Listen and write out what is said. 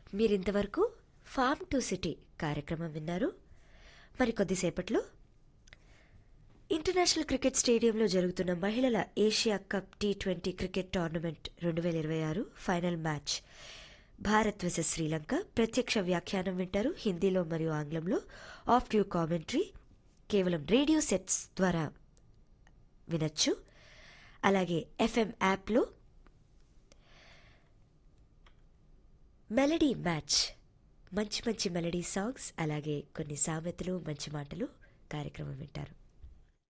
మీరింతవరకు form to city కార్యక్రమం విన్నారు మరి కొద్దిసేపట్లో ఇంటర్నేషనల్ క్రికెట్ స్టేడియంలో జరుగుతున్న మహిళల Asia cup T twenty cricket tournament రెండు వేల ఇరవై ఆరు final match Bharat versus Sri Lanka ప్రత్యక్ష వ్యాఖ్యానం వింటారు హిందీలో మరియు ఆంగ్లంలో ఆఫ్ డ్యూ కామెంటరీ కేవలం రేడియో సెట్స్ ద్వారా వినొచ్చు అలాగే ఎఫ్ఎం యాప్లో మెలడీ మ్యాచ్ మంచి మంచి మెలడీ సాంగ్స్ అలాగే కొన్ని సామెతలు మంచి మాటలు కార్యక్రమం వింటారు